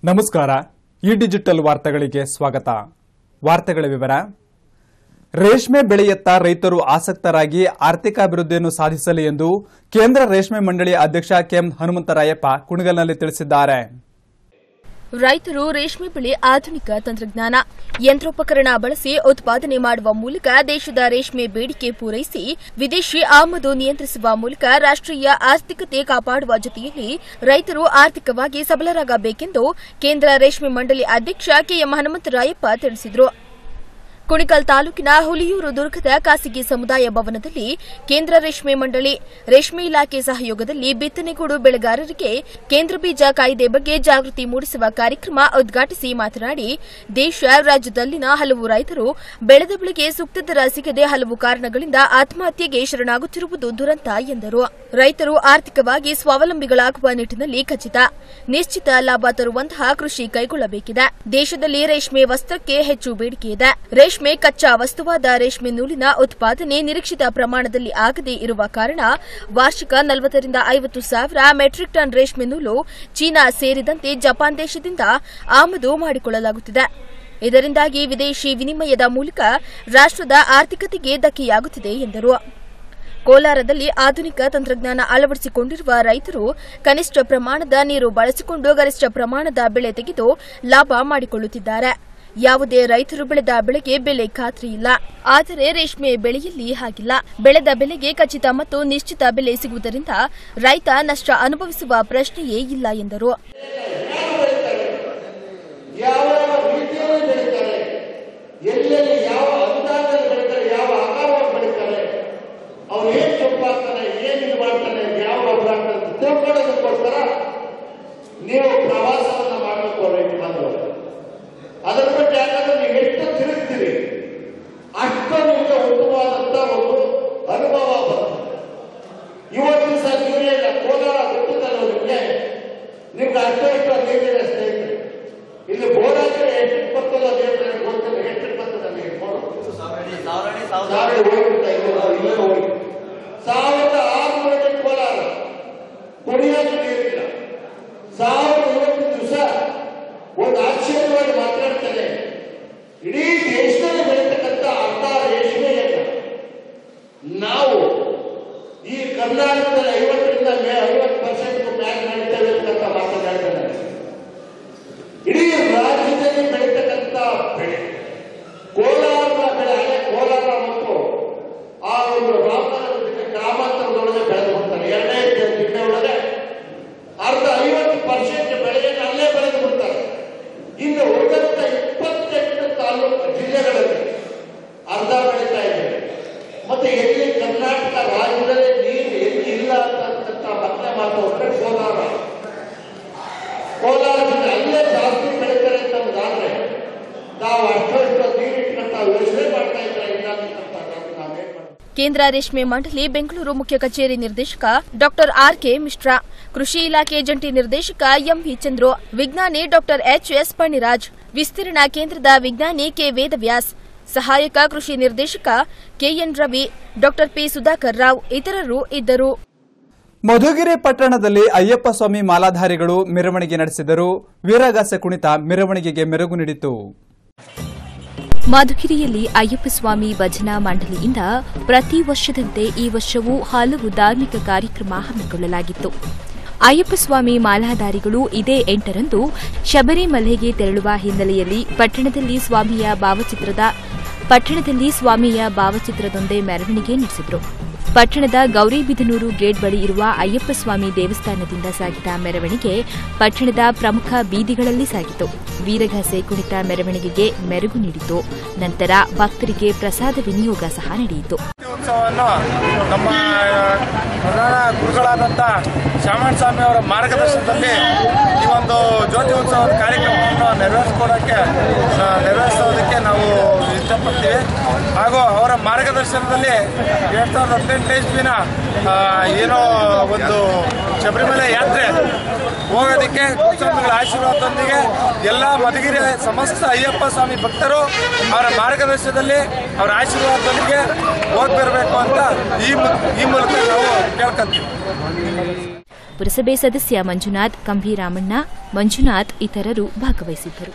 ನಮಸ್ಕಾರ ಈ ಡಿಜಿಟಲ್ ವಾರ್ತೆಗಳಿಗೆ ಸ್ವಾಗತ ವಾರ್ತೆಗಳ ವಿವರ ರೇಷ್ಮೆ ಬೆಳೆಯತ್ತ ರೈತರು ಆಸಕ್ತರಾಗಿ ಆರ್ಥಿಕ ಅಭಿವೃದ್ಧಿಯನ್ನು ಸಾಧಿಸಲಿ ಎಂದು ಕೇಂದ್ರ ರೇಷ್ಮೆ ಮಂಡಳಿ ಅಧ್ಯಕ್ಷ ಕೆಎಂ ಹನುಮಂತರಾಯಪ್ಪ ಕುಣಗಲ್ನಲ್ಲಿ ತಿಳಿಸಿದ್ದಾರೆ ರೈತರು ರೇಷ್ಮೆ ಬೆಳೆ ಆಧುನಿಕ ತಂತ್ರಜ್ಞಾನ ಯಂತ್ರೋಪಕರಣ ಬಳಸಿ ಉತ್ಪಾದನೆ ಮಾಡುವ ಮೂಲಕ ದೇಶದ ರೇಷ್ಮೆ ಬೇಡಿಕೆ ಪೂರೈಸಿ ವಿದೇಶಿ ಆಮದು ನಿಯಂತ್ರಿಸುವ ಮೂಲಕ ರಾಷ್ಟೀಯ ಆರ್ಥಿಕತೆ ಕಾಪಾಡುವ ಜೊತೆಯಲ್ಲಿ ರೈತರು ಆರ್ಥಿಕವಾಗಿ ಸಬಲರಾಗಬೇಕೆಂದು ಕೇಂದ್ರ ರೇಷ್ಮೆ ಮಂಡಳಿ ಅಧ್ಯಕ್ಷ ಕೆಎಂ ಹನುಮಂತರಾಯಪ್ಪ ತಿಳಿಸಿದರು ಕುಣಿಕಲ್ ತಾಲೂಕಿನ ಹುಲಿಯೂರು ದುರ್ಗದ ಖಾಸಗಿ ಸಮುದಾಯ ಭವನದಲ್ಲಿ ಕೇಂದ್ರ ರೇಷ್ಮೆ ಮಂಡಳಿ ರೇಷ್ಮೆ ಇಲಾಖೆ ಸಹಯೋಗದಲ್ಲಿ ಬಿತ್ತನೆಗೂಡು ಬೆಳೆಗಾರರಿಗೆ ಕೇಂದ್ರ ಬೀಜ ಕಾಯ್ದೆ ಬಗ್ಗೆ ಜಾಗೃತಿ ಮೂಡಿಸುವ ಕಾರ್ಯಕ್ರಮ ಉದ್ಘಾಟಿಸಿ ಮಾತನಾಡಿ ದೇಶ ರಾಜ್ಯದಲ್ಲಿನ ಹಲವು ರೈತರು ಬೆಳೆದ ಬೆಳೆಗೆ ಸೂಕ್ತ ದರ ಸಿಗದೆ ಹಲವು ಕಾರಣಗಳಿಂದ ಆತ್ಮಹತ್ಯೆಗೆ ಶರಣಾಗುತ್ತಿರುವುದು ದುರಂತ ಎಂದರು ರೈತರು ಆರ್ಥಿಕವಾಗಿ ಸ್ವಾವಲಂಬಿಗಳಾಗುವ ನಿಟ್ಟಿನಲ್ಲಿ ಖಚಿತ ನಿಶ್ಚಿತ ಲಾಭ ತರುವಂತಹ ಕೃಷಿ ಕೈಗೊಳ್ಳಬೇಕಿದೆ ದೇಶದಲ್ಲಿ ರೇಷ್ಮೆ ವಸ್ತ್ರಕ್ಕೆ ಹೆಚ್ಚು ಬೇಡಿಕೆ ಇದೆ ರೇಷ್ಮೆ ಕಚ್ಚಾ ವಸ್ತುವಾದ ರೇಷ್ಮೆ ನೂಲಿನ ಉತ್ಪಾದನೆ ನಿರೀಕ್ಷಿತ ಪ್ರಮಾಣದಲ್ಲಿ ಆಗದೇ ಇರುವ ಕಾರಣ ವಾರ್ಷಿಕ ನಲವತ್ತರಿಂದ ಐವತ್ತು ಸಾವಿರ ಮೆಟ್ರಿಕ್ ಟನ್ ರೇಷ್ಮೆ ನೂಲು ಚೀನಾ ಸೇರಿದಂತೆ ಜಪಾನ್ ದೇಶದಿಂದ ಆಮದು ಮಾಡಿಕೊಳ್ಳಲಾಗುತ್ತಿದೆ ಇದರಿಂದಾಗಿ ವಿದೇಶಿ ವಿನಿಮಯದ ಮೂಲಕ ರಾಷ್ಟದ ಆರ್ಥಿಕತೆಗೆ ಧಕ್ಕೆಯಾಗುತ್ತಿದೆ ಎಂದರು ಕೋಲಾರದಲ್ಲಿ ಆಧುನಿಕ ತಂತ್ರಜ್ಞಾನ ಅಳವಡಿಸಿಕೊಂಡಿರುವ ರೈತರು ಕನಿಷ್ಠ ಪ್ರಮಾಣದ ನೀರು ಬಳಸಿಕೊಂಡು ಗರಿಷ್ಠ ಪ್ರಮಾಣದ ಬೆಳೆ ತೆಗೆದು ಲಾಭ ಮಾಡಿಕೊಳ್ಳುತ್ತಿದ್ದಾರೆ ಯಾವುದೇ ರೈತರು ಬೆಳೆದ ಬೆಳೆಗೆ ಬೆಲೆ ಖಾತ್ರಿ ಇಲ್ಲ ಆದರೆ ರೇಷ್ಮೆ ಬೆಳೆಯಲ್ಲಿ ಹಾಗಿಲ್ಲ ಬೆಳೆದ ಬೆಲೆಗೆ ಖಚಿತ ಮತ್ತು ನಿಶ್ಚಿತ ಬೆಲೆ ಸಿಗುವುದರಿಂದ ರೈತ ನಷ್ಟ ಅನುಭವಿಸುವ ಪ್ರಶ್ನೆಯೇ ಇಲ್ಲ ಎಂದರು ಯಾವ ರೀತಿಯಲ್ಲಿ ಬೆಳೀತಾರೆ ಎಲ್ಲೆಲ್ಲಿ ಯಾವ ಅಂದಾಜಲ್ಲಿ ಬೆಳೀತಾರೆ ಯಾವ ಆಕಾರವಾಗಿ ಬೆಳೀತಾರೆ ಅವ್ರು ಏನ್ ಸೊಪ್ಪಾಗ್ತಾನೆ ಏನ್ ಇದು ಮಾಡ್ತಾನೆ ಯಾವ ಗೊಬ್ಬರ ಆಗ್ತಾನೆ ಅಂತ ತಿಳ್ಕೊಳ್ಳೋದಕ್ಕೋಸ್ಕರ ನೀವು ಪ್ರವಾಸವನ್ನ ಮಾಡಬೇಕು ರೈತ ಬಾಂಧವರು ಅದರ ಬಗ್ಗೆ ಯಾಕಂದ್ರೆ ನೀವು ಎಷ್ಟು ತಿರುಗ್ತೀರಿ ಅಷ್ಟು ನಿಮಗೆ ಉತ್ತಮವಾದಂತ ಒಂದು ಅನುಭವ ಬರ್ತದೆ ಇವತ್ತು ಸಹ ನೀವೇ ಇಲ್ಲ ಕೋಲಾರ ಗೊತ್ತಿದ್ದಲ್ಲ ನಿಮಗೆ ನಿಮ್ಗೆ ಅಷ್ಟು ಇಷ್ಟು ನೀರಿನ ಸ್ನೇಹಿತರೆ ಇಲ್ಲಿ ಬೋರ್ ಹಾಕಿದ್ರೆ ಎಷ್ಟು ಬರ್ತಲ್ಲ ನೀರು ಗೊತ್ತಿಲ್ಲ ಎಷ್ಟು ಬರ್ತದೆ ನಿಮಗೆ ಬೋರ್ ಸಾವಿರ ಹೋಗ್ಬಿಡ್ತಾ ಇಲ್ಲ ಇಲ್ಲೇ ಹೋಗಿ ಸಾವಿರದ ಆರುನೂರ ಕೋಲಾರ ಕುಡಿಯೋದು ನೀರಿಲ್ಲ ಸಾವಿರದ ಇವತ್ತು ದಿವಸ ಒಂದು ಆಶ್ಚರ್ಯವಾಗಿ ಮಾತನಾಡ್ತಾನೆ ಇಡೀ ದೇಶದಲ್ಲಿ ಬೆಳೀತಕ್ಕಂಥ ಅರ್ಧ ರೇಷ್ಮೆಯನ್ನ ನಾವು ಈ ಕರ್ನಾಟಕದಲ್ಲಿ ಐವತ್ತರಿಂದ ಮೇ ಐವತ್ತು ಪರ್ಸೆಂಟ್ ಮ್ಯಾಚ್ ನಡೀತೇವೆ ಅಂತ ಮಾತನಾಡ್ತಾನೆ ಇಡೀ ರಾಜ್ಯದಲ್ಲಿ ಬೆಳೀತಕ್ಕಂಥ ಬೆಳೆ ಕೋಲಾರದ ಬೆಳೆ ಹಳೆ ಕೋಲಾರ ಮತ್ತು ಆ ಒಂದು ರಾಮನಗರ ಜಿಲ್ಲೆ ಗ್ರಾಮಾಂತರದೊಳಗೆ ಬೆಳೆದು ಬರ್ತಾರೆ ಎರಡನೇ ಜಿಲ್ಲೆ ಒಳಗೆ ಅರ್ಧ ಐವತ್ತು ಪರ್ಸೆಂಟ್ ಬೆಳೆಯನ್ನು ಅಲ್ಲೇ ಬೆಳೆದು ಬಿಡ್ತಾರೆ ಇನ್ನು ಉಳಿದಂತ ಇಪ್ಪತ್ತೆಂಟು ತಾಲೂಕು ಜಿಲ್ಲೆಗಳಲ್ಲಿ ಅರ್ಧ ಬೆಳೀತಾ ಇದೆ ಮತ್ತೆ ಎಲ್ಲಿ ಕರ್ನಾಟಕ ರಾಜ್ಯದಲ್ಲಿ ನೀರು ಎಲ್ಲಿ ಇಲ್ಲ ಅಂತಕ್ಕಂಥ ಮತ್ತೆ ಮಾತು ಅಂದ್ರೆ ಕೋಲಾರ ಕೋಲಾರ ಜಿಲ್ಲೆ ಅಲ್ಲೇ ಜಾಸ್ತಿ ಬೆಳೀತಾರೆ ಅಂತ ನಮ್ಗಾದ್ರೆ ನಾವು ಅಷ್ಟೋ ಇಷ್ಟೋ ನೀರು ಇಟ್ಕೊಂತ ಯೋಚನೆ ಮಾಡ್ತಾ ಇದ್ರೆ ಇಲ್ಲ ಅಂತಕ್ಕಂಥ ನಾವೇನ್ ಮಾಡ್ತೀವಿ ಕೇಂದ್ರ ರೇಷ್ಮೆ ಮಂಡಳಿ ಬೆಂಗಳೂರು ಮುಖ್ಯ ಕಚೇರಿ ನಿರ್ದೇಶಕ ಡಾಕ್ಟರ್ ಆರ್ ಕೆ ಮಿಶ್ರಾ ಕೃಷಿ ಇಲಾಖೆ ಜಂಟಿ ನಿರ್ದೇಶಕ ಎಂವಿ ಚಂದ್ರು ವಿಜ್ಞಾನಿ ಡಾಕ್ಟರ್ ಎಚ್ ಎಸ್ ಪಣಿರಾಜ್ ವಿಸ್ತೀರ್ಣ ಕೇಂದ್ರದ ವಿಜ್ಞಾನಿ ಕೆ ವೇದವ್ಯಾಸ್ ಸಹಾಯಕ ಕೃಷಿ ನಿರ್ದೇಶಕ KN Ravi doctor P Sudhakar Rao ಇತರರು ಇದ್ದರು ಮಧುಗಿರಿ ಪಟ್ಟಣದಲ್ಲಿ ಅಯ್ಯಪ್ಪ ಸ್ವಾಮಿ ಮಾಲಾಧಾರಿಗಳು ಮೆರವಣಿಗೆ ನಡೆಸಿದರು ವೀರಗಾಸೆ ಕುಣಿತ ಮೆರವಣಿಗೆಗೆ ಮೆರುಗು ನೀಡಿತು ಮಧುಗಿರಿಯಲ್ಲಿ ಅಯ್ಯಪ್ಪ ಸ್ವಾಮಿ ಭಜನಾ ಮಂಡಳಿಯಿಂದ ಪ್ರತಿ ವರ್ಷದಂತೆ ಈ ವರ್ಷವೂ ಹಲವು ಧಾರ್ಮಿಕ ಕಾರ್ಯಕ್ರಮ ಹಮ್ಮಿಕೊಳ್ಳಲಾಗಿತ್ತು ಅಯ್ಯಪ್ಪ ಸ್ವಾಮಿ ಮಾಲಾಧಾರಿಗಳು ಇದೇ ಎಂಟರಂದು ಶಬರಿಮಲೆಗೆ ತೆರಳುವ ಹಿನ್ನೆಲೆಯಲ್ಲಿ ಪಟ್ಟಣದಲ್ಲಿ ಸ್ವಾಮಿಯ ಭಾವಚಿತ್ರದ ಪಟ್ಟಣದಲ್ಲಿ ಸ್ವಾಮಿಯ ಭಾವಚಿತ್ರದೊಂದೇ ಮೆರವಣಿಗೆ ನಡೆಸಿದರು ಪಟ್ಟಣದ ಗೌರಿಬಿದನೂರು ಗೇಟ್ ಬಳಿ ಇರುವ ಅಯ್ಯಪ್ಪ ಸ್ವಾಮಿ ದೇವಸ್ಥಾನದಿಂದ ಸಾಗಿದ ಮೆರವಣಿಗೆ ಪಟ್ಟಣದ ಪ್ರಮುಖ ಬೀದಿಗಳಲ್ಲಿ ಸಾಗಿತು ವೀರಗಾಸೆ ಕುಣಿತ ಮೆರವಣಿಗೆಗೆ ಮೆರುಗು ನೀಡಿತು ನಂತರ ಭಕ್ತರಿಗೆ ಪ್ರಸಾದ ವಿನಿಯೋಗ ಸಹ ನಡೆಯಿತು ಉತ್ಸವವನ್ನು ನಮ್ಮ ಪ್ರಧಾನ ಗುರುಗಳಾದಂಥ ಶ್ಯಾಮಣ್ಣ ಸ್ವಾಮಿ ಅವರ ಮಾರ್ಗದರ್ಶನದಲ್ಲಿ ಈ ಒಂದು ಜ್ಯೋತಿ ಉತ್ಸವದ ಕಾರ್ಯಕ್ರಮವನ್ನು ನೆರವೇರಿಸ್ಕೊಡೋಕ್ಕೆ ಆ, ನೆರವೇರಿಸೋದಕ್ಕೆ ನಾವು ಇಷ್ಟಪಡ್ತೀವಿ ಹಾಗೂ ಅವರ ಮಾರ್ಗದರ್ಶನದಲ್ಲಿ ಎರಡು ಸಾವಿರದ ಹದಿನೆಂಟನೇ ಇಸ್ವಿನ ಆ, ಏನೋ ಒಂದು ಶಬರಿಮಲೆ ಯಾತ್ರೆ ಹೋಗೋದಕ್ಕೆ ಸ್ವಾಮಿಗಳ ಆಶೀರ್ವಾದದೊಂದಿಗೆ ಎಲ್ಲ ಮಧುಗಿರಿ ಸಮಸ್ತ ಅಯ್ಯಪ್ಪ ಸ್ವಾಮಿ ಭಕ್ತರು ಅವರ ಮಾರ್ಗದರ್ಶನದಲ್ಲಿ ಅವರ ಆಶೀರ್ವಾದದೊಂದಿಗೆ ಹೋಗಿ ಬರಬೇಕು ಅಂತ ಈ ಮು- ಈ ಮೂಲಕ ನಾವು ಕೇಳ್ಕೊಂತೀವಿ ಪುರಸಭೆ ಸದಸ್ಯ ಮಂಜುನಾಥ್ ಕಂಭೀರಾಮಣ್ಣ ಮಂಜುನಾಥ್ ಇತರರು ಭಾಗವಹಿಸಿದ್ದರು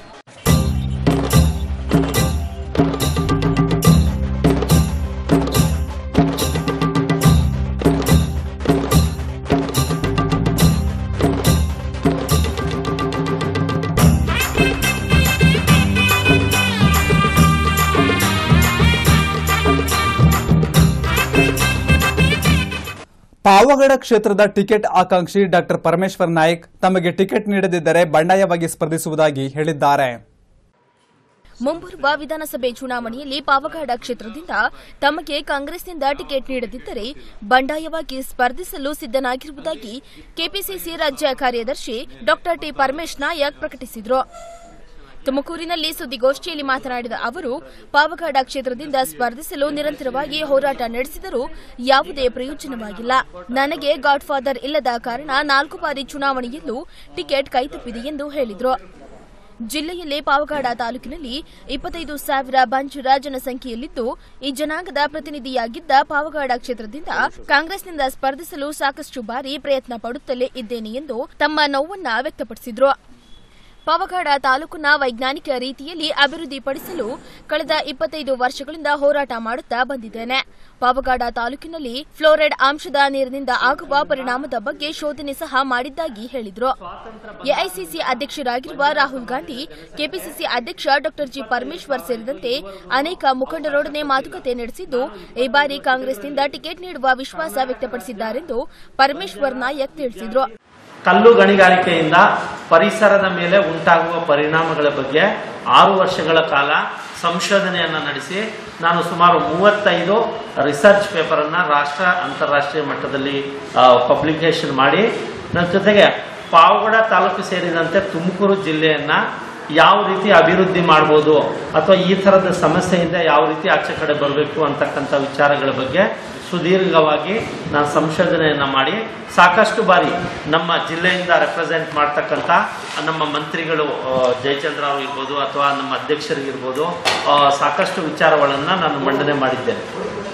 ಪಾವಗಡ ಕ್ಷೇತ್ರದ ಟಿಕೆಟ್ ಆಕಾಂಕ್ಷಿ ಡಾಕ್ಟರ್ ಪರಮೇಶ್ವರ್ ನಾಯ್ಕ್ ತಮಗೆ ಟಿಕೆಟ್ ನೀಡದಿದ್ದರೆ ಬಂಡಾಯವಾಗಿ ಸ್ಪರ್ಧಿಸುವುದಾಗಿ ಹೇಳಿದ್ದಾರೆ ಮುಂಬರುವ ವಿಧಾನಸಭೆ ಚುನಾವಣೆಯಲ್ಲಿ ಪಾವಗಡ ಕ್ಷೇತ್ರದಿಂದ ತಮಗೆ ಕಾಂಗ್ರೆಸ್ನಿಂದ ಟಿಕೆಟ್ ನೀಡದಿದ್ದರೆ ಬಂಡಾಯವಾಗಿ ಸ್ಪರ್ಧಿಸಲು ಸಿದ್ದನಾಗಿರುವುದಾಗಿ ಕೆಪಿಸಿಸಿ ರಾಜ್ಯ ಕಾರ್ಯದರ್ಶಿ ಡಾ ಟಿ ಪರಮೇಶ್ ನಾಯಕ್ ಪ್ರಕಟಿಸಿದರು ತುಮಕೂರಿನಲ್ಲಿ ಸುದ್ದಿಗೋಷ್ಠಿಯಲ್ಲಿ ಮಾತನಾಡಿದ ಅವರು ಪಾವಗಡ ಕ್ಷೇತ್ರದಿಂದ ಸ್ಪರ್ಧಿಸಲು ನಿರಂತರವಾಗಿ ಹೋರಾಟ ನಡೆಸಿದರೂ ಯಾವುದೇ ಪ್ರಯೋಜನವಾಗಿಲ್ಲ ನನಗೆ ಗಾಡ್ ಫಾದರ್ ಇಲ್ಲದ ಕಾರಣ ನಾಲ್ಕು ಬಾರಿ ಚುನಾವಣೆಯಲ್ಲೂ ಟಿಕೆಟ್ ಕೈತಪ್ಪಿದೆ ಎಂದು ಹೇಳಿದರು ಜಿಲ್ಲೆಯಲ್ಲಿ ಪಾವಗಡ ತಾಲೂಕಿನಲ್ಲಿ ಇಪ್ಪತ್ತೈದು ಸಾವಿರ ಬಂಜರ ಜನಸಂಖ್ಯೆಯಲ್ಲಿದ್ದು ಈ ಜನಾಂಗದ ಪ್ರತಿನಿಧಿಯಾಗಿದ್ದ ಪಾವಗಡ ಕ್ಷೇತ್ರದಿಂದ ಕಾಂಗ್ರೆಸ್ನಿಂದ ಸ್ಪರ್ಧಿಸಲು ಸಾಕಷ್ಟು ಬಾರಿ ಪ್ರಯತ್ನ ಪಡುತ್ತಲೇ ಇದ್ದೇನೆ ಎಂದು ತಮ್ಮ ನೋವನ್ನ ವ್ಯಕ್ತಪಡಿಸಿದರು ಪಾವಗಡ ತಾಲೂಕನ್ನ ವೈಜ್ಞಾನಿಕ ರೀತಿಯಲ್ಲಿ ಅಭಿವೃದ್ಧಿಪಡಿಸಲು ಕಳೆದ ಇಪ್ಪತ್ತೈದು ವರ್ಷಗಳಿಂದ ಹೋರಾಟ ಮಾಡುತ್ತಾ ಬಂದಿದ್ದೇನೆ ಪಾವಗಡ ತಾಲೂಕಿನಲ್ಲಿ ಫ್ಲೋರೈಡ್ ಅಂಶದ ನೀರಿನಿಂದ ಆಗುವ ಪರಿಣಾಮದ ಬಗ್ಗೆ ಶೋಧನೆ ಸಹ ಮಾಡಿದ್ದಾಗಿ ಹೇಳಿದರು ಎಐಸಿಸಿ ಅಧ್ಯಕ್ಷರಾಗಿರುವ ರಾಹುಲ್ ಗಾಂಧಿ ಕೆಪಿಸಿಸಿ ಅಧ್ಯಕ್ಷ ಡಾ ಜಿ ಪರಮೇಶ್ವರ್ ಸೇರಿದಂತೆ ಅನೇಕ ಮುಖಂಡರೊಡನೆ ಮಾತುಕತೆ ನಡೆಸಿದ್ದು ಈ ಬಾರಿ ಕಾಂಗ್ರೆಸ್ನಿಂದ ಟಿಕೆಟ್ ನೀಡುವ ವಿಶ್ವಾಸ ವ್ಯಕ್ತಪಡಿಸಿದ್ದಾರೆಂದು ಪರಮೇಶ್ವರ್ ನಾಯಕ್ ತಿಳಿಸಿದರು ಕಲ್ಲು ಗಣಿಗಾರಿಕೆಯಿಂದ ಪರಿಸರದ ಮೇಲೆ ಉಂಟಾಗುವ ಪರಿಣಾಮಗಳ ಬಗ್ಗೆ ಆರು ವರ್ಷಗಳ ಕಾಲ ಸಂಶೋಧನೆಯನ್ನು ನಡೆಸಿ ನಾನು ಸುಮಾರು ಮೂವತ್ತೈದು ರಿಸರ್ಚ್ ಪೇಪರನ್ನು ರಾಷ್ಟ್ರ ಅಂತಾರಾಷ್ಟ್ರೀಯ ಮಟ್ಟದಲ್ಲಿ ಪಬ್ಲಿಕೇಶನ್ ಮಾಡಿ ನನ್ನ ಜೊತೆಗೆ ಪಾವಗಡ ತಾಲೂಕು ಸೇರಿದಂತೆ ತುಮಕೂರು ಜಿಲ್ಲೆಯನ್ನು ಯಾವ ರೀತಿ ಅಭಿವೃದ್ಧಿ ಮಾಡ್ಬೋದು ಅಥವಾ ಈ ಥರದ ಸಮಸ್ಯೆಯಿಂದ ಯಾವ ರೀತಿ ಆಚೆ ಕಡೆ ಬರಬೇಕು ಅಂತಕ್ಕಂಥ ವಿಚಾರಗಳ ಬಗ್ಗೆ ಸುದೀರ್ಘವಾಗಿ ನಾನು ಸಂಶೋಧನೆಯನ್ನು ಮಾಡಿ ಸಾಕಷ್ಟು ಬಾರಿ ನಮ್ಮ ಜಿಲ್ಲೆಯಿಂದ ರೆಪ್ರೆಸೆಂಟ್ ಮಾಡ್ತಕ್ಕಂಥ ನಮ್ಮ ಮಂತ್ರಿಗಳು ಆ, ಜಯಚಂದ್ರ ಅವರು ಇರ್ಬೋದು ಅಥವಾ ನಮ್ಮ ಅಧ್ಯಕ್ಷರಿಗಿರ್ಬೋದು ಆ, ಸಾಕಷ್ಟು ವಿಚಾರಗಳನ್ನು ನಾನು ಮಂಡನೆ ಮಾಡಿದ್ದೇನೆ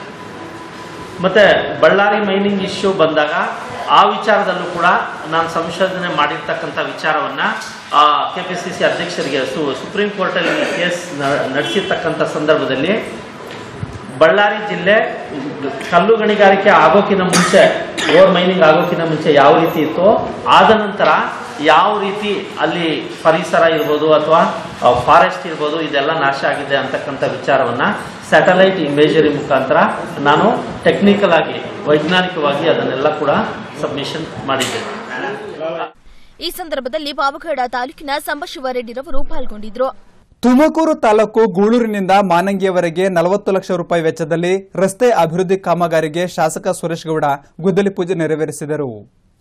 ಮತ್ತೆ ಬಳ್ಳಾರಿ ಮೈನಿಂಗ್ ಇಶ್ಯೂ ಬಂದಾಗ ಆ ವಿಚಾರದಲ್ಲೂ ಕೂಡ ನಾನು ಸಂಶೋಧನೆ ಮಾಡಿರ್ತಕ್ಕಂಥ ವಿಚಾರವನ್ನ ಕೆ ಪಿ ಸಿ ಸಿ ಅಧ್ಯಕ್ಷರಿಗೆ ಸು ಸುಪ್ರೀಂ ಕೋರ್ಟಲ್ಲಿ ಕೇಸ್ ನಡೆಸಿರ್ತಕ್ಕಂಥ ಸಂದರ್ಭದಲ್ಲಿ ಬಳ್ಳಾರಿ ಜಿಲ್ಲೆ ಕಲ್ಲು ಗಣಿಗಾರಿಕೆ ಆಗೋಕ್ಕಿಂತ ಮುಂಚೆ ಓರ್ ಮೈನಿಂಗ್ ಆಗೋಕ್ಕಿಂತ ಮುಂಚೆ ಯಾವ ರೀತಿ ಇತ್ತು ಆದ ನಂತರ ಯಾವ ರೀತಿ ಅಲ್ಲಿ ಪರಿಸರ ಇರ್ಬೋದು ಅಥವಾ ಫಾರೆಸ್ಟ್ ಇರ್ಬೋದು ಇದೆಲ್ಲ ನಾಶ ಆಗಿದೆ ಅಂತಕ್ಕಂಥ ವಿಚಾರವನ್ನ ಸ್ಯಾಟಲೈಟ್ ಇಮೇಜರಿ ಮುಖಾಂತರ ನಾನು ಟೆಕ್ನಿಕಲ್ ಆಗಿ ವೈಜ್ಞಾನಿಕವಾಗಿ ಅದನ್ನೆಲ್ಲ ಕೂಡ ಸಬ್ಮಿಷನ್ ಮಾಡಿದ್ದೇನೆ ಈ ಸಂದರ್ಭದಲ್ಲಿ ಪಾವಗಡ ತಾಲೂಕಿನ ಸಂಬಶಿವರೆಡ್ಡಿರವರು ಪಾಲ್ಗೊಂಡಿದ್ರು ತುಮಕೂರು ತಾಲೂಕು ಗೂಳೂರಿನಿಂದ ಮಾನಂಗಿಯವರೆಗೆ ನಲವತ್ತು ಲಕ್ಷ ರೂಪಾಯಿ ವೆಚ್ಚದಲ್ಲಿ ರಸ್ತೆ ಅಭಿವೃದ್ಧಿ ಕಾಮಗಾರಿಗೆ ಶಾಸಕ ಸುರೇಶ್ ಗೌಡ ಗುದ್ದಲಿ ಪೂಜೆ ನೆರವೇರಿಸಿದರು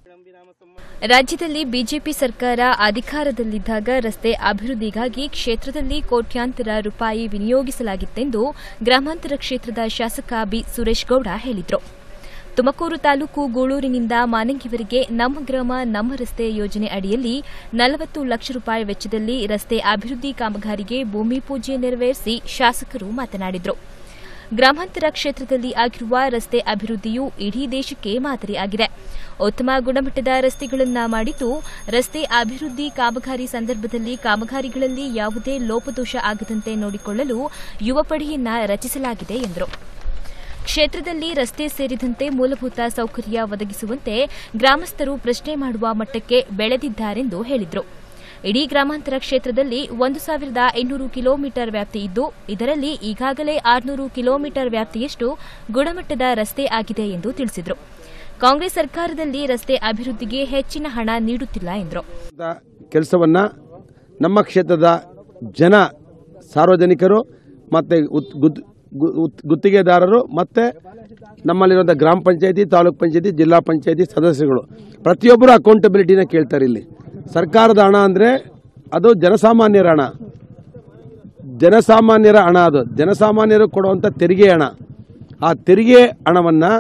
ರಾಜ್ಯದಲ್ಲಿ ಬಿಜೆಪಿ ಸರ್ಕಾರ ಅಧಿಕಾರದಲ್ಲಿದ್ದಾಗ ರಸ್ತೆ ಅಭಿವೃದ್ಧಿಗಾಗಿ ಕ್ಷೇತ್ರದಲ್ಲಿ ಕೋಟ್ಯಾಂತರ ರೂಪಾಯಿ ವಿನಿಯೋಗಿಸಲಾಗಿತ್ತೆಂದು ಗ್ರಾಮಾಂತರ ಕ್ಷೇತ್ರದ ಶಾಸಕ ಬಿ ಸುರೇಶ್ ಗೌಡ ಹೇಳಿದರು ತುಮಕೂರು ತಾಲೂಕು ಗೂಳೂರಿನಿಂದ ಮಾನಂಗಿವರೆಗೆ ನಮ್ಮ ಗ್ರಾಮ ನಮ್ಮ ರಸ್ತೆ ಯೋಜನೆ ಅಡಿಯಲ್ಲಿ ನಲವತ್ತು ಲಕ್ಷ ರೂಪಾಯಿ ವೆಚ್ಚದಲ್ಲಿ ರಸ್ತೆ ಅಭಿವೃದ್ಧಿ ಕಾಮಗಾರಿಗೆ ಭೂಮಿ ಪೂಜೆ ನೆರವೇರಿಸಿ ಶಾಸಕರು ಮಾತನಾಡಿದರು ಗ್ರಾಮಾಂತರ ಕ್ಷೇತ್ರದಲ್ಲಿ ಆಗಿರುವ ರಸ್ತೆ ಅಭಿವೃದ್ಧಿಯು ಇಡೀ ದೇಶಕ್ಕೆ ಮಾದರಿಯಾಗಿದೆ ಉತ್ತಮ ಗುಣಮಟ್ಟದ ರಸ್ತೆಗಳನ್ನು ಮಾಡಿದ್ದು ರಸ್ತೆ ಅಭಿವೃದ್ಧಿ ಕಾಮಗಾರಿ ಸಂದರ್ಭದಲ್ಲಿ ಕಾಮಗಾರಿಗಳಲ್ಲಿ ಯಾವುದೇ ಲೋಪದೋಷ ಆಗದಂತೆ ನೋಡಿಕೊಳ್ಳಲು ಯುವ ಪಡೆಯನ್ನ ರಚಿಸಲಾಗಿದೆ ಎಂದರು ಕ್ಷೇತ್ರದಲ್ಲಿ ರಸ್ತೆ ಸೇರಿದಂತೆ ಮೂಲಭೂತ ಸೌಕರ್ಯ ಒದಗಿಸುವಂತೆ ಗ್ರಾಮಸ್ಥರು ಪ್ರಶ್ನೆ ಮಾಡುವ ಮಟ್ಟಕ್ಕೆ ಬೆಳೆದಿದ್ದಾರೆಂದು ಹೇಳಿದರು ಇಡೀ ಗ್ರಾಮಾಂತರ ಕ್ಷೇತ್ರದಲ್ಲಿ ಒಂದು ಸಾವಿರದ ಐನೂರು ಕಿಲೋಮೀಟರ್ ವ್ಯಾಪ್ತಿ ಇದ್ದು ಇದರಲ್ಲಿ ಈಗಾಗಲೇ ಆರುನೂರು ಕಿಲೋಮೀಟರ್ ವ್ಯಾಪ್ತಿಯಷ್ಟು ಗುಣಮಟ್ಟದ ರಸ್ತೆ ಆಗಿದೆ ಎಂದು ತಿಳಿಸಿದರು ಕಾಂಗ್ರೆಸ್ ಸರ್ಕಾರದಲ್ಲಿ ರಸ್ತೆ ಅಭಿವೃದ್ಧಿಗೆ ಹೆಚ್ಚಿನ ಹಣ ನೀಡುತ್ತಿಲ್ಲ ಎಂದರು ಕೆಲಸವನ್ನು ನಮ್ಮ ಕ್ಷೇತ್ರದ ಜನ ಸಾರ್ವಜನಿಕರು ಮತ್ತು ಉತ್- ಗುತ್- ಗು- ಉತ್- ಗುತ್ತಿಗೆದಾರರು ಮತ್ತು ನಮ್ಮಲ್ಲಿರುವಂಥ ಗ್ರಾಮ ಪಂಚಾಯತಿ ತಾಲೂಕ್ ಪಂಚಾಯತಿ ಜಿಲ್ಲಾ ಪಂಚಾಯತಿ ಸದಸ್ಯರುಗಳು ಪ್ರತಿಯೊಬ್ಬರು ಅಕೌಂಟಬಿಲಿಟಿನ ಕೇಳ್ತಾರೆ ಇಲ್ಲಿ ಸರ್ಕಾರದ ಹಣ ಅಂದರೆ ಅದು ಜನಸಾಮಾನ್ಯರ ಹಣ ಜನಸಾಮಾನ್ಯರ ಹಣ ಅದು ಜನಸಾಮಾನ್ಯರು ಕೊಡುವಂಥ ತೆರಿಗೆ ಹಣ ಆ ತೆರಿಗೆ ಹಣವನ್ನು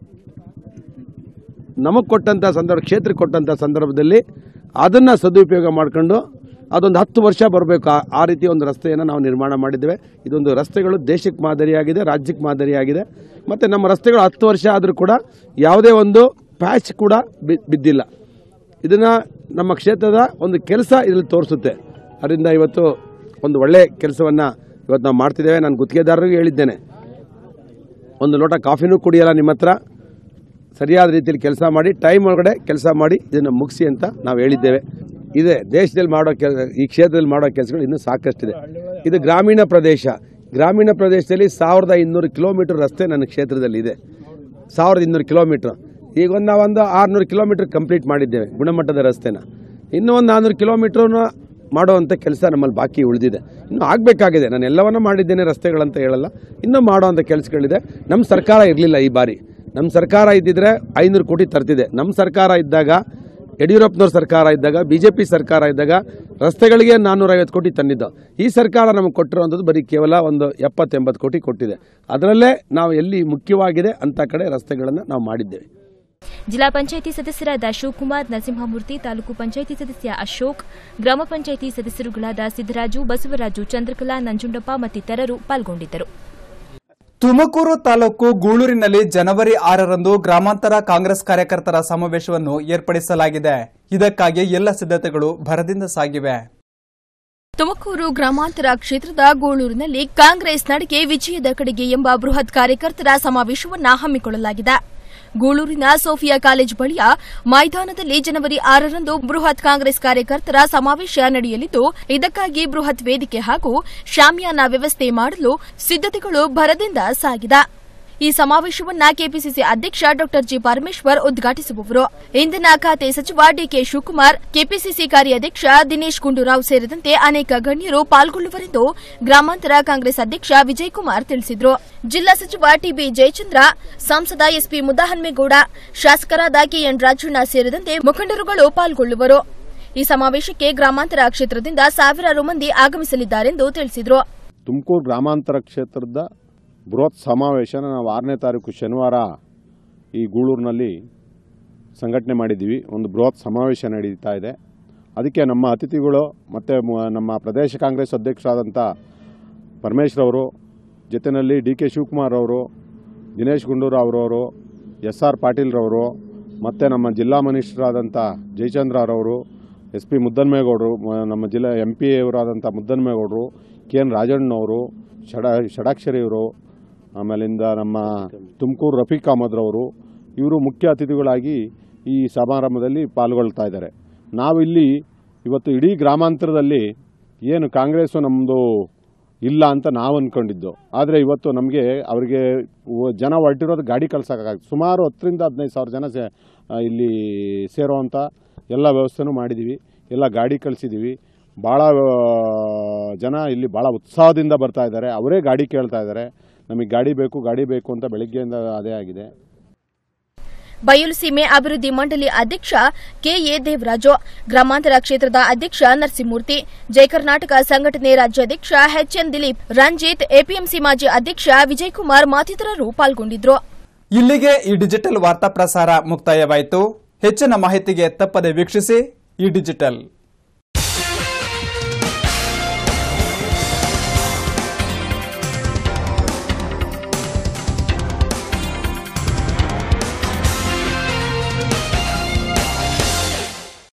ನಮಗೆ ಕೊಟ್ಟಂಥ ಸಂದರ್ಭ ಕ್ಷೇತ್ರಕ್ಕೆ ಕೊಟ್ಟಂಥ ಸಂದರ್ಭದಲ್ಲಿ ಅದನ್ನು ಸದುಪಯೋಗ ಮಾಡಿಕೊಂಡು ಅದೊಂದು ಹತ್ತು ವರ್ಷ ಬರಬೇಕು ಆ- ಆ ರೀತಿ ಒಂದು ರಸ್ತೆಯನ್ನು ನಾವು ನಿರ್ಮಾಣ ಮಾಡಿದ್ದೇವೆ ಇದೊಂದು ರಸ್ತೆಗಳು ದೇಶಕ್ಕೆ ಮಾದರಿಯಾಗಿದೆ ರಾಜ್ಯಕ್ಕೆ ಮಾದರಿಯಾಗಿದೆ ಮತ್ತು ನಮ್ಮ ರಸ್ತೆಗಳು ಹತ್ತು ವರ್ಷ ಆದರೂ ಕೂಡ ಯಾವುದೇ ಒಂದು ಪ್ಯಾಚ್ ಕೂಡ ಬಿ- ಬಿದ್ದಿಲ್ಲ ಇದನ್ನ ನಮ್ಮ ಕ್ಷೇತ್ರದ ಒಂದು ಕೆಲಸ ಇದರಲ್ಲಿ ತೋರಿಸುತ್ತೆ ಅದರಿಂದ ಇವತ್ತು ಒಂದು ಒಳ್ಳೆ ಕೆಲಸವನ್ನ ಇವತ್ತು ನಾವು ಮಾಡ್ತಿದ್ದೇವೆ ನಾನು ಗುತ್ತಿಗೆದಾರರಿಗೆ ಹೇಳಿದ್ದೇನೆ ಒಂದು ಲೋಟ ಕಾಫಿನೂ ಕುಡಿಯಲ್ಲ ನಿಮ್ಮ ಹತ್ರ ಸರಿಯಾದ ರೀತಿಯಲ್ಲಿ ಕೆಲಸ ಮಾಡಿ ಟೈಮ್ ಒಳಗಡೆ ಕೆಲಸ ಮಾಡಿ ಇದನ್ನು ಮುಗಿಸಿ ಅಂತ ನಾವು ಹೇಳಿದ್ದೇವೆ ಇದೆ ದೇಶದಲ್ಲಿ ಮಾಡೋ ಕೆಲ ಈ ಕ್ಷೇತ್ರದಲ್ಲಿ ಮಾಡೋ ಕೆಲಸಗಳು ಇನ್ನೂ ಸಾಕಷ್ಟಿದೆ ಇದು ಗ್ರಾಮೀಣ ಪ್ರದೇಶ ಗ್ರಾಮೀಣ ಪ್ರದೇಶದಲ್ಲಿ ಸಾವಿರದ ಇನ್ನೂರು ಕಿಲೋಮೀಟರ್ ರಸ್ತೆ ನನ್ನ ಕ್ಷೇತ್ರದಲ್ಲಿ ಇದೆ ಸಾವಿರದ ಇನ್ನೂರು ಕಿಲೋಮೀಟ್ರ್ ಈಗ ಒಂದು ನಾವೊಂದು ಆರುನೂರು ಕಿಲೋಮೀಟರ್ ಕಂಪ್ಲೀಟ್ ಮಾಡಿದ್ದೇವೆ ಗುಣಮಟ್ಟದ ರಸ್ತೆನ ಇನ್ನೂ ಒಂದು ನಾನ್ನೂರು ಕಿಲೋಮೀಟ್ರನ್ನ ಮಾಡುವಂಥ ಕೆಲಸ ನಮ್ಮಲ್ಲಿ ಬಾಕಿ ಉಳಿದಿದೆ ಇನ್ನೂ ಆಗಬೇಕಾಗಿದೆ ನಾನು ಎಲ್ಲವನ್ನ ಮಾಡಿದ್ದೇನೆ ರಸ್ತೆಗಳಂತ ಹೇಳಲ್ಲ ಇನ್ನೂ ಮಾಡುವಂಥ ಕೆಲಸಗಳಿದೆ ನಮ್ಮ ಸರ್ಕಾರ ಇರಲಿಲ್ಲ ಈ ಬಾರಿ ನಮ್ಮ ಸರ್ಕಾರ ಇದ್ದಿದ್ರೆ ಐನೂರು ಕೋಟಿ ತರ್ತಿದೆ ನಮ್ಮ ಸರ್ಕಾರ ಇದ್ದಾಗ ಯಡಿಯೂರಪ್ಪನವ್ರ ಸರ್ಕಾರ ಇದ್ದಾಗ ಬಿ ಜೆ ಪಿ ಸರ್ಕಾರ ಇದ್ದಾಗ ರಸ್ತೆಗಳಿಗೆ ನಾನ್ನೂರೈವತ್ತು ಕೋಟಿ ತಂದಿದ್ದು ಈ ಸರ್ಕಾರ ನಮಗೆ ಕೊಟ್ಟಿರುವಂಥದ್ದು ಬರೀ ಕೇವಲ ಒಂದು ಎಪ್ಪತ್ತೆಂಬತ್ತು ಕೋಟಿ ಕೊಟ್ಟಿದೆ ಅದರಲ್ಲೇ ನಾವು ಎಲ್ಲಿ ಮುಖ್ಯವಾಗಿದೆ ಅಂಥ ಕಡೆ ರಸ್ತೆಗಳನ್ನು ನಾವು ಮಾಡಿದ್ದೇವೆ ಜಿಲ್ಲಾ ಪಂಚಾಯಿತಿ ಸದಸ್ಯರಾದ ಶಿವಕುಮಾರ್ ನರಸಿಂಹಮೂರ್ತಿ ತಾಲೂಕು ಪಂಚಾಯಿತಿ ಸದಸ್ಯ ಅಶೋಕ್ ಗ್ರಾಮ ಪಂಚಾಯಿತಿ ಸದಸ್ಯರುಗಳಾದ ಸಿದ್ದರಾಜು ಬಸವರಾಜು ಚಂದ್ರಕಲಾ ನಂಜುಂಡಪ್ಪ ಮತ್ತಿತರರು ಪಾಲ್ಗೊಂಡಿದ್ದರು ತುಮಕೂರು ತಾಲೂಕು ಗೂಳೂರಿನಲ್ಲಿ ಜನವರಿ ಆರರಂದು ಗ್ರಾಮಾಂತರ ಕಾಂಗ್ರೆಸ್ ಕಾರ್ಯಕರ್ತರ ಸಮಾವೇಶವನ್ನು ಏರ್ಪಡಿಸಲಾಗಿದೆ ಇದಕ್ಕಾಗಿ ಎಲ್ಲ ಸಿದ್ಧತೆಗಳು ಭರದಿಂದ ಸಾಗಿವೆ ತುಮಕೂರು ಗ್ರಾಮಾಂತರ ಕ್ಷೇತ್ರದ ಗೋಳೂರಿನಲ್ಲಿ ಕಾಂಗ್ರೆಸ್ ನಡೆಗೆ ವಿಜಯದ ಕಡೆಗೆ ಎಂಬ ಬೃಹತ್ ಕಾರ್ಯಕರ್ತರ ಸಮಾವೇಶವನ್ನ ಹಮ್ಮಿಕೊಳ್ಳಲಾಗಿದೆ ಗೂಳೂರಿನ ಸೋಫಿಯಾ ಕಾಲೇಜ್ ಬಳಿಯ ಮೈದಾನದಲ್ಲಿ ಜನವರಿ ಆರರಂದು ಬೃಹತ್ ಕಾಂಗ್ರೆಸ್ ಕಾರ್ಯಕರ್ತರ ಸಮಾವೇಶ ನಡೆಯಲಿದ್ದು ಇದಕ್ಕಾಗಿ ಬೃಹತ್ ವೇದಿಕೆ ಹಾಗೂ ಶಾಮಿಯಾನ ವ್ಯವಸ್ಥೆ ಮಾಡಲು ಸಿದ್ದತೆಗಳು ಭರದಿಂದ ಸಾಗಿದೆ ಈ ಸಮಾವೇಶವನ್ನ ಕೆಪಿಸಿಸಿ ಅಧ್ಯಕ್ಷ ಡಾ ಜಿ ಪರಮೇಶ್ವರ್ ಉದ್ಘಾಟಿಸುವವರು ಇಂಧನ ಖಾತೆ ಸಚಿವ ಡಿಕೆ ಶಿವಕುಮಾರ್ ಕೆಪಿಸಿಸಿ ಕಾರ್ಯಾಧ್ಯಕ್ಷ ದಿನೇಶ್ ಗುಂಡೂರಾವ್ ಸೇರಿದಂತೆ ಅನೇಕ ಗಣ್ಯರು ಪಾಲ್ಗೊಳ್ಳುವರೆಂದು ಗ್ರಾಮಾಂತರ ಕಾಂಗ್ರೆಸ್ ಅಧ್ಯಕ್ಷ ವಿಜಯ್ ಕುಮಾರ್ ತಿಳಿಸಿದರು ಜಿಲ್ಲಾ ಸಚಿವ ಟಿಬಿ ಜಯಚಂದ್ರ ಸಂಸದ ಎಸ್ಪಿ ಮುದ್ದಹನ್ಮೇಗೌಡ ಶಾಸಕರಾದ ಕೆಎನ್ ರಾಜಣ್ಣ ಸೇರಿದಂತೆ ಮುಖಂಡರುಗಳು ಪಾಲ್ಗೊಳ್ಳುವರು ಈ ಸಮಾವೇಶಕ್ಕೆ ಗ್ರಾಮಾಂತರ ಕ್ಷೇತ್ರದಿಂದ ಸಾವಿರಾರು ಮಂದಿ ಆಗಮಿಸಲಿದ್ದಾರೆಂದು ತಿಳಿಸಿದರು ತುಮಕೂರು ಗ್ರಾಮಾಂತರ ಕ್ಷೇತ್ರದ ಬೃಹತ್ ಸಮಾವೇಶನ ನಾವು ಆರನೇ ತಾರೀಕು ಶನಿವಾರ ಈ ಗೂಳೂರಿನಲ್ಲಿ ಸಂಘಟನೆ ಮಾಡಿದ್ದೀವಿ ಒಂದು ಬೃಹತ್ ಸಮಾವೇಶ ನಡೀತಾ ಇದೆ ಅದಕ್ಕೆ ನಮ್ಮ ಅತಿಥಿಗಳು ಮತ್ತು ನಮ್ಮ ಪ್ರದೇಶ ಕಾಂಗ್ರೆಸ್ ಅಧ್ಯಕ್ಷರಾದಂಥ ಪರಮೇಶ್ವರವರು ಜೊತೆಯಲ್ಲಿ ಡಿ ಕೆ ಶಿವಕುಮಾರ್ ಅವರು ದಿನೇಶ್ ಗುಂಡೂರಾವ್ ಅವರವರು ಎಸ್ ಆರ್ ಪಾಟೀಲ್ರವರು ಮತ್ತು ನಮ್ಮ ಜಿಲ್ಲಾ ಮನಿಷ್ಠರಾದಂಥ ಜಯಚಂದ್ರರವರು ಎಸ್ ಪಿ ಮುದ್ದನ್ಮೇಗೌಡರು ಮ- ನಮ್ಮ ಜಿಲ್ಲಾ ಎಂ ಪಿ ಅವರಾದಂಥ ಮುದ್ದನ್ಮೇಗೌಡರು ಕೆ ಎನ್ ರಾಜಣ್ಣವರು ಷಡ ಷಡಾಕ್ಷರಿಯವರು ಆಮೇಲಿಂದ ನಮ್ಮ ತುಮಕೂರು ರಫೀಕ್ ಅಹಮದ್ರವರು ಇವರು ಮುಖ್ಯ ಅತಿಥಿಗಳಾಗಿ ಈ ಸಮಾರಂಭದಲ್ಲಿ ಪಾಲ್ಗೊಳ್ತಾ ಇದ್ದಾರೆ ನಾವಿಲ್ಲಿ ಇವತ್ತು ಇಡೀ ಗ್ರಾಮಾಂತರದಲ್ಲಿ ಏನು ಕಾಂಗ್ರೆಸ್ಸು ನಮ್ಮದು ಇಲ್ಲ ಅಂತ ನಾವು ಅಂದ್ಕೊಂಡಿದ್ದು ಆದರೆ ಇವತ್ತು ನಮಗೆ ಅವರಿಗೆ ವ- ಜನ ಹೊರಟಿರೋದು ಗಾಡಿ ಕಳ್ಸೋಕ್ಕಾಗತ್ತೆ ಸುಮಾರು ಹತ್ತರಿಂದ ಹದಿನೈದು ಸಾವಿರ ಜನ ಸೇ ಆ, ಇಲ್ಲಿ ಸೇರುವಂಥ ಎಲ್ಲ ವ್ಯವಸ್ಥೆನೂ ಮಾಡಿದ್ದೀವಿ ಎಲ್ಲ ಗಾಡಿ ಕಳಿಸಿದ್ದೀವಿ ಭಾಳ ಜನ ಇಲ್ಲಿ ಭಾಳ ಉತ್ಸಾಹದಿಂದ ಬರ್ತಾ ಇದ್ದಾರೆ ಅವರೇ ಗಾಡಿ ಕೇಳ್ತಾ ಇದ್ದಾರೆ ನಮಗೆ ಗಾಡಿ ಬೇಕು ಗಾಡಿ ಬೇಕು ಅಂತ ಬೆಳಗ್ಗೆಯಿಂದ ಅದೇ ಆಗಿದೆ ಬಯಲುಸೀಮೆ ಅಭಿವೃದ್ಧಿ ಮಂಡಳಿ ಅಧ್ಯಕ್ಷ ಕೆಎ ದೇವರಾಜು ಗ್ರಾಮಾಂತರ ಕ್ಷೇತ್ರದ ಅಧ್ಯಕ್ಷ ನರಸಿಂಹಮೂರ್ತಿ ಜಯ ಕರ್ನಾಟಕ ಸಂಘಟನೆ ರಾಜ್ಯಾಧ್ಯಕ್ಷ ಎಚ್ಎನ್ ದಿಲೀಪ್ ರಂಜಿತ್ ಎಪಿಎಂಸಿ ಮಾಜಿ ಅಧ್ಯಕ್ಷ ವಿಜಯಕುಮಾರ್ ಮತ್ತಿತರರು ಪಾಲ್ಗೊಂಡಿದ್ರು ಇಲ್ಲಿಗೆ ಈ ಡಿಜಿಟಲ್ ವಾರ್ತಾ ಪ್ರಸಾರ ಮುಕ್ತಾಯವಾಯಿತು ಹೆಚ್ಚಿನ ಮಾಹಿತಿಗೆ ತಪ್ಪದೆ ವೀಕ್ಷಿಸಿ ಈ ಡಿಜಿಟಲ್